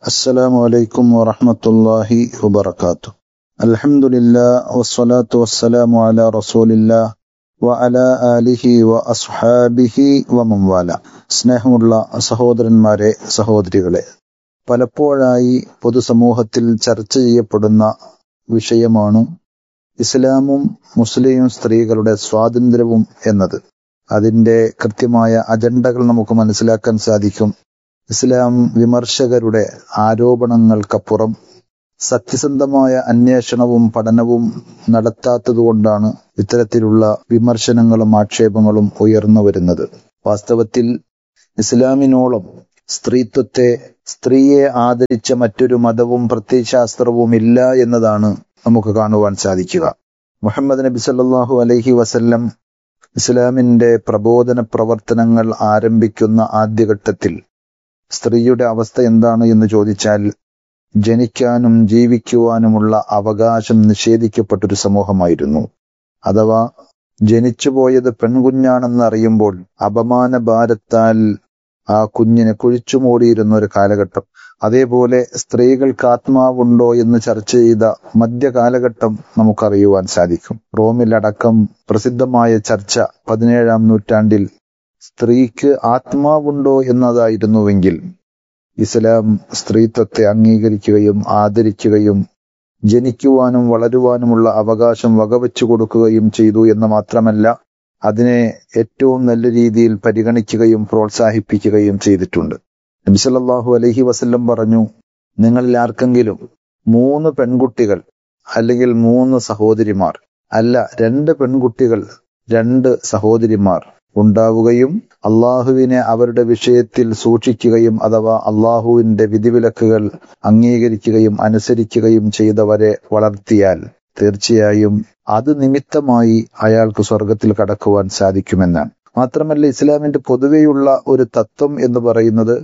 السلام عليكم ورحمة الله وبركاته الحمد لله والصلاة والسلام على رسول الله وعلى آله وأصحابه ومن والاه സ്നേഹമുള്ള സഹോദരന്മാരെ സഹോദരികളെ പലപ്പോഴായി പൊതുസമൂഹത്തിൽ ചർച്ച ചെയ്യപ്പെടുന്ന വിഷയമാണ് ഇസ്ലാമും മുസ്ലിം സ്ത്രീകളുടെ സ്വാതന്ത്ര്യവും എന്നത് അതിന്റെ കൃത്യമായ അജണ്ടകൾ നമുക്ക് മനസ്സിലാക്കാൻ സാധിക്കും ഇസ്ലാം വിമർശകരുടെ ആരോപണങ്ങൾക്കപ്പുറം സത്യസന്ധമായ അന്വേഷണവും പഠനവും നടത്താത്തതുകൊണ്ടാണ് ഇത്തരത്തിലുള്ള വിമർശനങ്ങളും ആക്ഷേപങ്ങളും ഉയർന്നു വരുന്നത് വാസ്തവത്തിൽ ഇസ്ലാമിനോളം സ്ത്രീത്വത്തെ സ്ത്രീയെ ആദരിച്ച മറ്റൊരു മതവും പ്രത്യയശാസ്ത്രവും ഇല്ല എന്നതാണ് നമുക്ക് കാണുവാൻ സാധിക്കുക മുഹമ്മദ് നബി സല്ലല്ലാഹു അലൈഹി വസല്ലം ഇസ്ലാമിന്റെ പ്രബോധന പ്രവർത്തനങ്ങൾ ആരംഭിക്കുന്ന ആദ്യഘട്ടത്തിൽ സ്ത്രീയുടെ അവസ്ഥ എന്താണ് എന്ന് ചോദിച്ചാൽ ജനിക്കാനും ജീവിക്കുവാനുമുള്ള അവകാശം നിഷേധിക്കപ്പെട്ടൊരു സമൂഹമായിരുന്നു അഥവാ ജനിച്ചുപോയത് പെൺകുഞ്ഞാണെന്ന് അറിയുമ്പോൾ അപമാന ഭാരത്താൽ ആ കുഞ്ഞിനെ കുഴിച്ചുമൂടിയിരുന്ന ഒരു കാലഘട്ടം അതേപോലെ സ്ത്രീകൾക്ക് ആത്മാവുണ്ടോ എന്ന് ചർച്ച ചെയ്ത മധ്യകാലഘട്ടം നമുക്കറിയുവാൻ സാധിക്കും റോമിലടക്കം പ്രസിദ്ധമായ ചർച്ച പതിനേഴാം നൂറ്റാണ്ടിൽ സ്ത്രീക്ക് ആത്മാവുണ്ടോ എന്നതായിരുന്നുവെങ്കിൽ ഇസ്ലാം സ്ത്രീത്വത്തെ അംഗീകരിക്കുകയും ആദരിക്കുകയും ജനിക്കുവാനും വളരുവാനുമുള്ള അവകാശം വകവെച്ചു കൊടുക്കുകയും ചെയ്തു എന്ന് മാത്രമല്ല അതിനെ ഏറ്റവും നല്ല രീതിയിൽ പരിഗണിക്കുകയും പ്രോത്സാഹിപ്പിക്കുകയും ചെയ്തിട്ടുണ്ട് നബി സല്ലല്ലാഹു അലൈഹി വസല്ലം പറഞ്ഞു നിങ്ങളിൽ ആർക്കെങ്കിലും മൂന്ന് പെൺകുട്ടികൾ അല്ലെങ്കിൽ മൂന്ന് സഹോദരിമാർ അല്ല രണ്ട് പെൺകുട്ടികൾ രണ്ട് സഹോദരിമാർ ഉണ്ടാവുകയും അള്ളാഹുവിനെ അവരുടെ വിഷയത്തിൽ സൂക്ഷിക്കുകയും അഥവാ അള്ളാഹുവിന്റെ വിധിവിലക്കുകൾ അംഗീകരിക്കുകയും അനുസരിക്കുകയും ചെയ്തവരെ വളർത്തിയാൽ തീർച്ചയായും അത് നിമിത്തമായി അയാൾക്ക് സ്വർഗത്തിൽ കടക്കുവാൻ സാധിക്കുമെന്നാണ് മാത്രമല്ല ഇസ്ലാമിന്റെ പൊതുവെയുള്ള ഒരു തത്വം എന്ന് പറയുന്നത്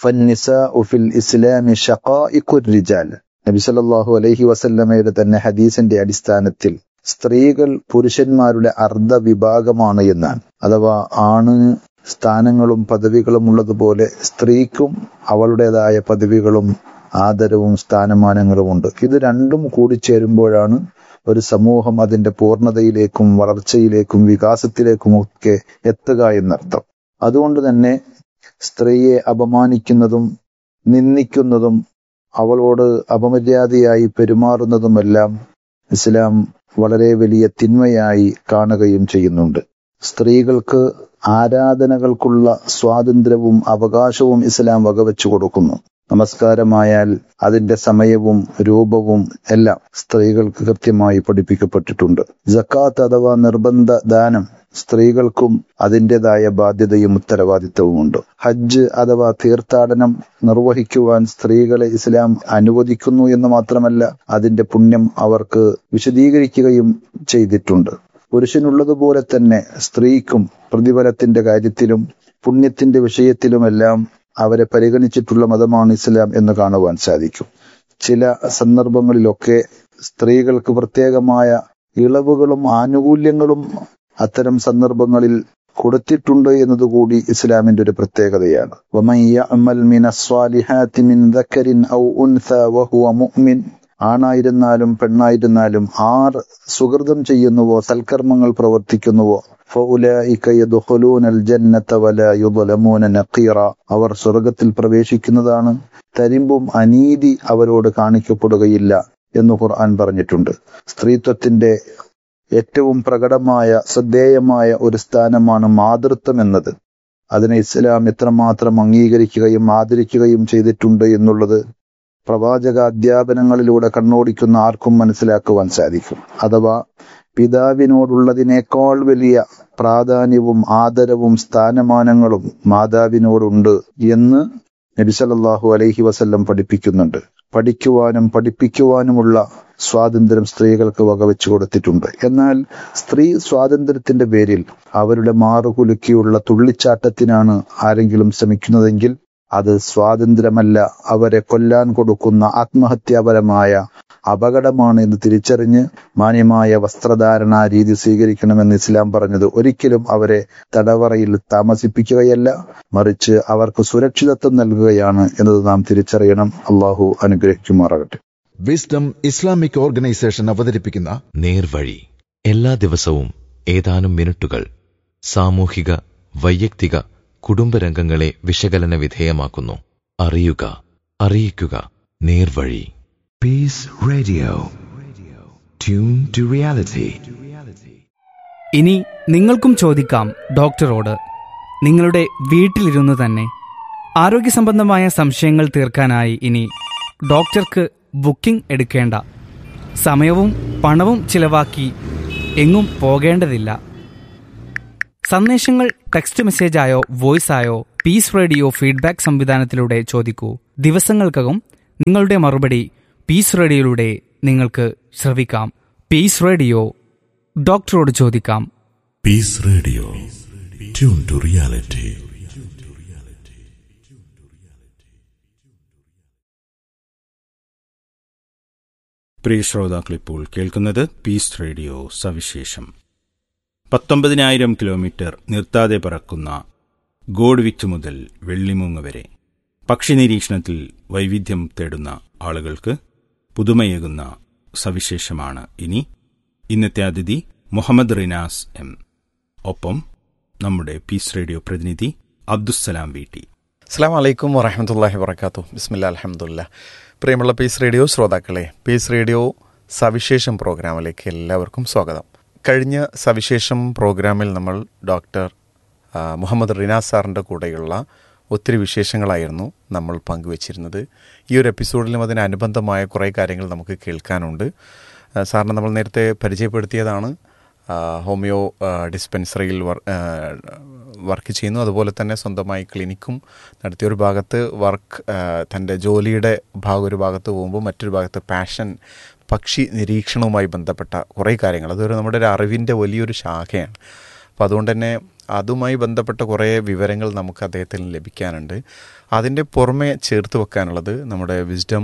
ഫിൽ ഇസ്ലാമി റിജാൽ നബി സല്ലല്ലാഹു അലൈഹി വസല്ലമയുടെ തന്നെ ഹദീസിന്റെ അടിസ്ഥാനത്തിൽ സ്ത്രീകൾ പുരുഷന്മാരുടെ അർദ്ധ വിഭാഗമാണ് എന്നാണ് അഥവാ ആണ് സ്ഥാനങ്ങളും പദവികളും ഉള്ളതുപോലെ സ്ത്രീക്കും അവളുടേതായ പദവികളും ആദരവും സ്ഥാനമാനങ്ങളും ഉണ്ട് ഇത് രണ്ടും കൂടിച്ചേരുമ്പോഴാണ് ഒരു സമൂഹം അതിന്റെ പൂർണ്ണതയിലേക്കും വളർച്ചയിലേക്കും വികാസത്തിലേക്കും ഒക്കെ എത്തുക എന്നർത്ഥം അതുകൊണ്ട് തന്നെ സ്ത്രീയെ അപമാനിക്കുന്നതും നിന്ദിക്കുന്നതും അവളോട് അപമര്യാദയായി പെരുമാറുന്നതുമെല്ലാം ഇസ്ലാം വളരെ വലിയ തിന്മയായി കാണുകയും ചെയ്യുന്നുണ്ട് സ്ത്രീകൾക്ക് ആരാധനകൾക്കുള്ള സ്വാതന്ത്ര്യവും അവകാശവും ഇസ്ലാം വകവെച്ചു കൊടുക്കുന്നു നമസ്കാരമായാൽ അതിന്റെ സമയവും രൂപവും എല്ലാം സ്ത്രീകൾക്ക് കൃത്യമായി പഠിപ്പിക്കപ്പെട്ടിട്ടുണ്ട് ജക്കാത്ത് അഥവാ നിർബന്ധ ദാനം സ്ത്രീകൾക്കും അതിൻ്റെതായ ബാധ്യതയും ഉത്തരവാദിത്തവുമുണ്ട് ഹജ്ജ് അഥവാ തീർത്ഥാടനം നിർവഹിക്കുവാൻ സ്ത്രീകളെ ഇസ്ലാം അനുവദിക്കുന്നു എന്ന് മാത്രമല്ല അതിന്റെ പുണ്യം അവർക്ക് വിശദീകരിക്കുകയും ചെയ്തിട്ടുണ്ട് പുരുഷനുള്ളതുപോലെ തന്നെ സ്ത്രീക്കും പ്രതിഫലത്തിന്റെ കാര്യത്തിലും പുണ്യത്തിന്റെ വിഷയത്തിലുമെല്ലാം അവരെ പരിഗണിച്ചിട്ടുള്ള മതമാണ് ഇസ്ലാം എന്ന് കാണുവാൻ സാധിക്കും ചില സന്ദർഭങ്ങളിലൊക്കെ സ്ത്രീകൾക്ക് പ്രത്യേകമായ ഇളവുകളും ആനുകൂല്യങ്ങളും അത്തരം സന്ദർഭങ്ങളിൽ കൊടുത്തിട്ടുണ്ട് എന്നതുകൂടി ഇസ്ലാമിന്റെ ഒരു പ്രത്യേകതയാണ് ആണായിരുന്നാലും പെണ്ണായിരുന്നാലും ആർ സുഹൃതം ചെയ്യുന്നുവോ സൽക്കർമ്മങ്ങൾ പ്രവർത്തിക്കുന്നുവോ അവർ സ്വർഗത്തിൽ പ്രവേശിക്കുന്നതാണ് തരിമ്പും അനീതി അവരോട് കാണിക്കപ്പെടുകയില്ല എന്ന് ഖുർആൻ പറഞ്ഞിട്ടുണ്ട് സ്ത്രീത്വത്തിന്റെ ഏറ്റവും പ്രകടമായ ശ്രദ്ധേയമായ ഒരു സ്ഥാനമാണ് മാതൃത്വം എന്നത് അതിനെ ഇസ്ലാം എത്രമാത്രം അംഗീകരിക്കുകയും ആദരിക്കുകയും ചെയ്തിട്ടുണ്ട് എന്നുള്ളത് പ്രവാചക അധ്യാപനങ്ങളിലൂടെ കണ്ണോടിക്കുന്ന ആർക്കും മനസ്സിലാക്കുവാൻ സാധിക്കും അഥവാ പിതാവിനോടുള്ളതിനേക്കാൾ വലിയ പ്രാധാന്യവും ആദരവും സ്ഥാനമാനങ്ങളും മാതാവിനോടുണ്ട് എന്ന് നബിസലല്ലാഹു അലൈഹി വസല്ലം പഠിപ്പിക്കുന്നുണ്ട് പഠിക്കുവാനും പഠിപ്പിക്കുവാനുമുള്ള സ്വാതന്ത്ര്യം സ്ത്രീകൾക്ക് വകവെച്ചു കൊടുത്തിട്ടുണ്ട് എന്നാൽ സ്ത്രീ സ്വാതന്ത്ര്യത്തിന്റെ പേരിൽ അവരുടെ മാറുകുലുക്കിയുള്ള തുള്ളിച്ചാട്ടത്തിനാണ് ആരെങ്കിലും ശ്രമിക്കുന്നതെങ്കിൽ അത് സ്വാതന്ത്ര്യമല്ല അവരെ കൊല്ലാൻ കൊടുക്കുന്ന ആത്മഹത്യാപരമായ അപകടമാണ് എന്ന് തിരിച്ചറിഞ്ഞ് മാന്യമായ വസ്ത്രധാരണ രീതി സ്വീകരിക്കണമെന്ന് ഇസ്ലാം പറഞ്ഞത് ഒരിക്കലും അവരെ തടവറയിൽ താമസിപ്പിക്കുകയല്ല മറിച്ച് അവർക്ക് സുരക്ഷിതത്വം നൽകുകയാണ് എന്നത് നാം തിരിച്ചറിയണം അള്ളാഹു അനുഗ്രഹിക്കുമാറാകട്ടെ വിസ്ഡം ഇസ്ലാമിക് ഓർഗനൈസേഷൻ അവതരിപ്പിക്കുന്ന നേർവഴി എല്ലാ ദിവസവും ഏതാനും മിനിറ്റുകൾ സാമൂഹിക വൈയക്തിക കുടുംബരംഗങ്ങളെ വിശകലന വിധേയമാക്കുന്നു അറിയുക അറിയിക്കുക നേർവഴി Peace Radio. Tune to reality. ഇനി നിങ്ങൾക്കും ചോദിക്കാം ഡോക്ടറോട് നിങ്ങളുടെ വീട്ടിലിരുന്ന് തന്നെ ആരോഗ്യ സംബന്ധമായ സംശയങ്ങൾ തീർക്കാനായി ഇനി ഡോക്ടർക്ക് ബുക്കിംഗ് എടുക്കേണ്ട സമയവും പണവും ചിലവാക്കി എങ്ങും പോകേണ്ടതില്ല സന്ദേശങ്ങൾ ടെക്സ്റ്റ് മെസ്സേജായോ വോയിസായോ പീസ് റേഡിയോ ഫീഡ്ബാക്ക് സംവിധാനത്തിലൂടെ ചോദിക്കൂ ദിവസങ്ങൾക്കകം നിങ്ങളുടെ മറുപടി പീസ് റേഡിയോയിലൂടെ നിങ്ങൾക്ക് ശ്രവിക്കാം പീസ് റേഡിയോ ഡോക്ടറോട് ചോദിക്കാം Peace Radio. Tune to reality. പ്രിയ ശ്രോതാക്കളിപ്പോൾ കേൾക്കുന്നത് പീസ് റേഡിയോ സവിശേഷം പത്തൊമ്പതിനായിരം കിലോമീറ്റർ നിർത്താതെ പറക്കുന്ന ഗോഡ്വിച്ച് മുതൽ വെള്ളിമൂങ്ങ് വരെ പക്ഷി നിരീക്ഷണത്തിൽ വൈവിധ്യം തേടുന്ന ആളുകൾക്ക് പുതുമയേകുന്ന സവിശേഷമാണ് ഇനി ഇന്നത്തെ അതിഥി മുഹമ്മദ് റിനാസ് എം ഒപ്പം നമ്മുടെ പീസ് റേഡിയോ പ്രതിനിധി അബ്ദുസ്സലാം വീട്ടി അസ്സാം വലൈക്കും വറഹമത്തല്ലാഹി വർക്കാത്തു ബിസ്മില്ല അലഹമുല്ല പ്രിയമുള്ള പീസ് റേഡിയോ ശ്രോതാക്കളെ പീസ് റേഡിയോ സവിശേഷം പ്രോഗ്രാമിലേക്ക് എല്ലാവർക്കും സ്വാഗതം കഴിഞ്ഞ സവിശേഷം പ്രോഗ്രാമിൽ നമ്മൾ ഡോക്ടർ ആ, മുഹമ്മദ് റിനാസ് സാറിൻ്റെ കൂടെയുള്ള ഒത്തിരി വിശേഷങ്ങളായിരുന്നു നമ്മൾ പങ്കുവച്ചിരുന്നത് ഈ ഒരു എപ്പിസോഡിലും അതിനനുബന്ധമായ കുറേ കാര്യങ്ങൾ നമുക്ക് കേൾക്കാനുണ്ട് ആ, സാറിനെ നമ്മൾ നേരത്തെ പരിചയപ്പെടുത്തിയതാണ് ആ, ഹോമിയോ ആ, ഡിസ്പെൻസറിയിൽ വർ- ആ, വർക്ക് ചെയ്യുന്നു അതുപോലെ തന്നെ സ്വന്തമായി ക്ലിനിക്കും നടത്തിയ ഒരു ഭാഗത്ത് വർക്ക് ആ, തൻ്റെ ജോലിയുടെ ഭാഗം ഒരു ഭാഗത്ത് പോകുമ്പോൾ മറ്റൊരു ഭാഗത്ത് പാഷൻ പക്ഷി നിരീക്ഷണവുമായി ബന്ധപ്പെട്ട കുറേ കാര്യങ്ങൾ അതൊരു നമ്മുടെ ഒരു അറിവിൻ്റെ വലിയൊരു ശാഖയാണ് അപ്പോൾ അതുകൊണ്ട് തന്നെ അതുമായി ബന്ധപ്പെട്ട കുറേ വിവരങ്ങൾ നമുക്ക് അദ്ദേഹത്തിൽ നിന്ന് ലഭിക്കാനുണ്ട് അതിൻ്റെ പുറമെ ചേർത്ത് വെക്കാനുള്ളത് നമ്മുടെ വിസ്ഡം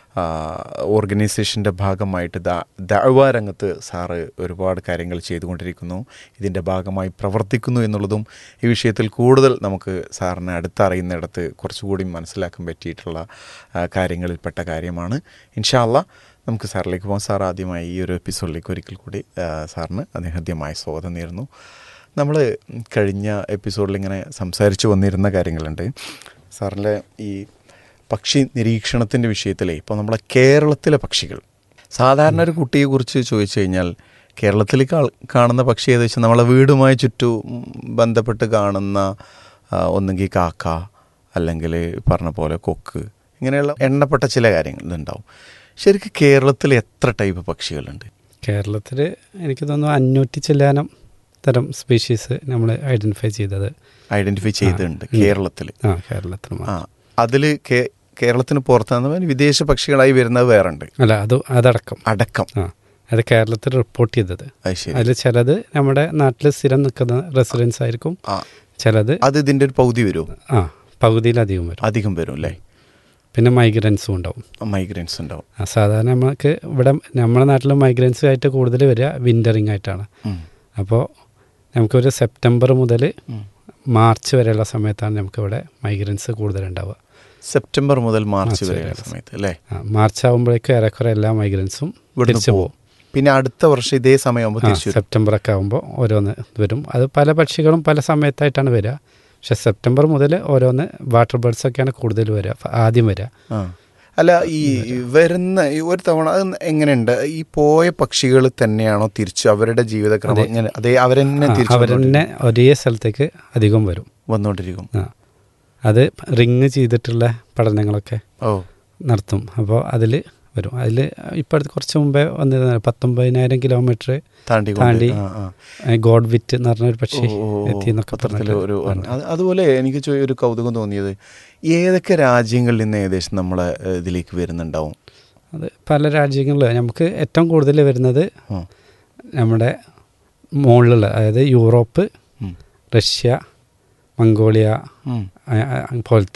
ഓർഗനൈസേഷൻ്റെ ഭാഗമായിട്ട് ദ ദഅവ രംഗത്ത് സാറ് ഒരുപാട് കാര്യങ്ങൾ ചെയ്തുകൊണ്ടിരിക്കുന്നു ഇതിൻ്റെ ഭാഗമായി പ്രവർത്തിക്കുന്നു എന്നുള്ളതും ഈ വിഷയത്തിൽ കൂടുതൽ നമുക്ക് സാറിനെ അടുത്തറിയുന്നിടത്ത് കുറച്ചുകൂടി മനസ്സിലാക്കാൻ പറ്റിയിട്ടുള്ള ആ, കാര്യങ്ങളിൽപ്പെട്ട കാര്യമാണ് ഇൻഷാല്ല നമുക്ക് സാറിലേക്ക് പോകാം സാർ ആദ്യമായി ഈ ഒരു എപ്പിസോഡിലേക്ക് ഒരിക്കൽ കൂടി ആ, സാറിന് അദ്ദേഹദ്യമായ സ്വാഗതം നേരുന്നു നമ്മൾ കഴിഞ്ഞ എപ്പിസോഡിൽ ഇങ്ങനെ സംസാരിച്ചു വന്നിരുന്ന കാര്യങ്ങളുണ്ട് സാറിൻ്റെ ഈ പക്ഷി നിരീക്ഷണത്തിൻ്റെ വിഷയത്തിലേ ഇപ്പോൾ നമ്മളെ കേരളത്തിലെ പക്ഷികൾ സാധാരണ ഒരു കുട്ടിയെക്കുറിച്ച് ചോദിച്ചു കഴിഞ്ഞാൽ കേരളത്തിൽ കാ- കാണുന്ന പക്ഷി ഏത് വെച്ചാൽ നമ്മളെ വീടുമായി ചുറ്റും ബന്ധപ്പെട്ട് കാണുന്ന ആ, ഒന്നുകിൽ കാക്ക അല്ലെങ്കിൽ പറഞ്ഞ പോലെ കൊക്ക് ഇങ്ങനെയുള്ള എണ്ണപ്പെട്ട ചില കാര്യങ്ങൾ ഉണ്ടാവും ശരിക്കും കേരളത്തിൽ എത്ര ടൈപ്പ് പക്ഷികളുണ്ട് കേരളത്തിൽ എനിക്ക് തോന്നുന്നു അഞ്ഞൂറ്റി ചില്ലാനം തരം സ്പീഷീസ് നമ്മൾ ഐഡൻറ്റിഫൈ ചെയ്തത് ഐഡന്റിഫൈ ചെയ്തിട്ടുണ്ട് ഉം. കേരളത്തിൽ ആ കേരളത്തിൽ ആ മാത്രം. അതിൽ കേരളത്തിന് പുറത്തുനിന്ന് വിദേശ പക്ഷികളായി വരുന്നത് വേറെ ഉണ്ട് അല്ല അത് അതടക്കം അടക്കം ആ അത് കേരളത്തിൽ റിപ്പോർട്ട് ചെയ്തത് അത് ശരി അതിൽ ചിലത് നമ്മുടെ നാട്ടിൽ സ്ഥിരം നിൽക്കുന്ന റെസിഡൻസ് ആയിരിക്കും ആ ചിലത് അത് ഇതിന്റെ ഒരു പകുതി വരും ആ പകുതിയിലധികം വരും അധികം വരും അല്ലേ പിന്നെ മൈഗ്രൻസും ഉണ്ടാവും മൈഗ്രൻസ് ഉണ്ടാവും ആ, സാധാരണ നമുക്ക് ഇവിടെ നമ്മുടെ നാട്ടിൽ മൈഗ്രൻസ് ആയിട്ട് കൂടുതൽ വരിക വിൻ്ററിങ് ആയിട്ടാണ് ഉം. അപ്പോൾ നമുക്കൊരു സെപ്റ്റംബർ മുതൽ ഉം. മാർച്ച് വരെയുള്ള സമയത്താണ് നമുക്കിവിടെ മൈഗ്രൻസ് കൂടുതലുണ്ടാവുക സെപ്റ്റംബർ മുതൽ മാർച്ച് മാർച്ച് വരെയുള്ള വരെ. സമയത്ത് അല്ലേ ആ, മാർച്ച് ആകുമ്പോഴേക്കും ഏറെക്കുറെ എല്ലാ മൈഗ്രൻസും ഇവിടുന്ന് തിരിച്ചു പോകും പോകും പിന്നെ അടുത്ത വർഷം ഇതേ സമയമാകുമ്പോൾ ആ, തിരിച്ചു വരും സെപ്റ്റംബർ ഒക്കെ ആകുമ്പോൾ ഓരോന്ന് വരും അത് പല പക്ഷികളും പല സമയത്തായിട്ടാണ് വരിക പക്ഷെ സെപ്റ്റംബർ മുതൽ ഓരോന്ന് വാട്ടർ ബേർഡ്സ് ഒക്കെയാണ് കൂടുതൽ വരിക ഫ- ആദ്യം വരിക ആ. അല്ല ഈ വരുന്ന ഈ ഒരു തവണ അത് എങ്ങനെയുണ്ട് ഈ പോയ പക്ഷികൾ തന്നെയാണോ തിരിച്ചു അവരുടെ ജീവിതക്രമം അതെ. ഇങ്ങനെ അതേ അവരെന്നെ ആ, തിരിച്ചു അവർ തന്നെ ഒരേ സ്ഥലത്തേക്ക് അധികം വരും വന്നുകൊണ്ടിരിക്കും ആ അത് റിങ് ചെയ്തിട്ടുള്ള പഠനങ്ങളൊക്കെ ഓ നടത്തും അപ്പോൾ അതിൽ വരും അതിൽ ഇപ്പോൾ അടുത്ത് കുറച്ച് മുമ്പേ വന്നിരുന്ന പത്തൊമ്പതിനായിരം കിലോമീറ്റർ താണ്ടി താണ്ടി ആ, ആ. ഗോഡ് വിറ്റ് എന്ന് പറഞ്ഞൊരു പക്ഷി ഓ, ഓ, ഓ. എത്തി എന്നൊക്കെ പത്രത്തില് പറഞ്ഞിട്ട് ഒരു ഉണ്ട്. അത് അതുപോലെ എനിക്ക് ചോ- ഒരു കൗതുകം തോന്നിയത് ഏതൊക്കെ രാജ്യങ്ങളിൽ നിന്ന് ഏകദേശം നമ്മളെ ഏഹ്, ഇതിലേക്ക് വരുന്നുണ്ടാവും അത് പല രാജ്യങ്ങളിൽ നമുക്ക് ഏറ്റവും കൂടുതൽ വരുന്നത് ഉം. നമ്മുടെ മുകളിലുള്ള അതായത് യൂറോപ്പ് ഉം. റഷ്യ മംഗോളിയ ഉം. ആ, ആ, പോലത്തെ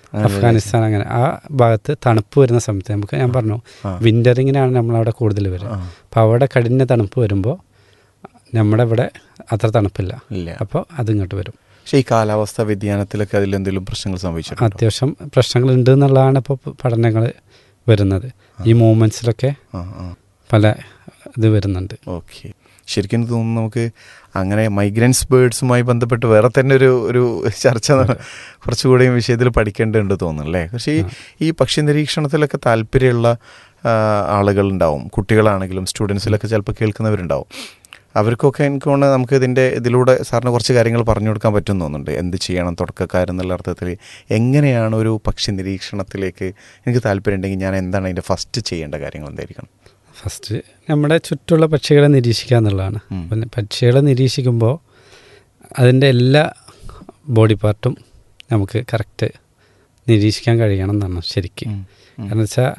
അഫ്ഗാനിസ്ഥാൻ അങ്ങനെ ആ ഭാഗത്ത് തണുപ്പ് വരുന്ന സമയത്ത് നമുക്ക് ഞാൻ പറഞ്ഞു ആ. വിൻ്ററിങ്ങിനാണ് നമ്മളവിടെ കൂടുതൽ വരിക ആ. അപ്പോൾ അവിടെ കഠിന തണുപ്പ് വരുമ്പോൾ നമ്മുടെ ഇവിടെ അത്ര തണുപ്പില്ല ഇല്ല അപ്പോൾ അതിങ്ങോട്ട് വരും പക്ഷേ ഈ കാലാവസ്ഥ വ്യതിയാനത്തിലൊക്കെ അതിൽ എന്തെങ്കിലും പ്രശ്നങ്ങൾ സംഭവിച്ചിട്ടുണ്ടോ അത്യാവശ്യം പ്രശ്നങ്ങൾ ഉണ്ട് എന്നുള്ളതാണ് ഇപ്പോൾ പഠനങ്ങൾ വരുന്നത് ഈ മൂവ്മെൻറ്റ്സിലൊക്കെ ആ ആ പല ഇത് വരുന്നുണ്ട് ഓക്കെ ശരിക്കും എനിക്ക് തോന്നുന്നു നമുക്ക് അങ്ങനെ മൈഗ്രൻസ് ബേർഡ്സുമായി ബന്ധപ്പെട്ട് വേറെ തന്നെ ഒരു ഒരു ചർച്ച ന- കുറച്ചുകൂടി ഈ വിഷയത്തിൽ പഠിക്കേണ്ടതുണ്ട് തോന്നുന്നു അല്ലേ പക്ഷേ ഈ ഈ പക്ഷി നിരീക്ഷണത്തിലൊക്കെ താല്പര്യമുള്ള ആ, ആളുകളുണ്ടാവും കുട്ടികളാണെങ്കിലും സ്റ്റുഡൻസിലൊക്കെ ചിലപ്പോൾ കേൾക്കുന്നവരുണ്ടാവും അവർക്കൊക്കെ എനിക്ക് തോന്നുന്നത് നമുക്ക് ഇതിൻ്റെ ഇതിലൂടെ സാറിന് കുറച്ച് കാര്യങ്ങൾ പറഞ്ഞു കൊടുക്കാൻ പറ്റും എന്ന് തോന്നുന്നുണ്ട് എന്ത് ചെയ്യണം തുടക്കക്കാരെന്നുള്ള അർത്ഥത്തിൽ എങ്ങനെയാണ് ഒരു പക്ഷി നിരീക്ഷണത്തിലേക്ക് എനിക്ക് താല്പര്യം ഉണ്ടെങ്കിൽ ഞാൻ എന്താണ് അതിൻ്റെ ഫസ്റ്റ് ചെയ്യേണ്ട കാര്യങ്ങൾ എന്തായിരിക്കണം ഫസ്റ്റ് നമ്മുടെ ചുറ്റുള്ള പക്ഷികളെ നിരീക്ഷിക്കുക എന്നുള്ളതാണ് ഉം. പിന്നെ പക്ഷികളെ നിരീക്ഷിക്കുമ്പോൾ അതിൻ്റെ എല്ലാ ബോഡി പാർട്ടും നമുക്ക് കറക്റ്റ് നിരീക്ഷിക്കാൻ കഴിയണം എന്നാണ് ശരിക്കും ഉം. ഉം. കാരണം വെച്ചാൽ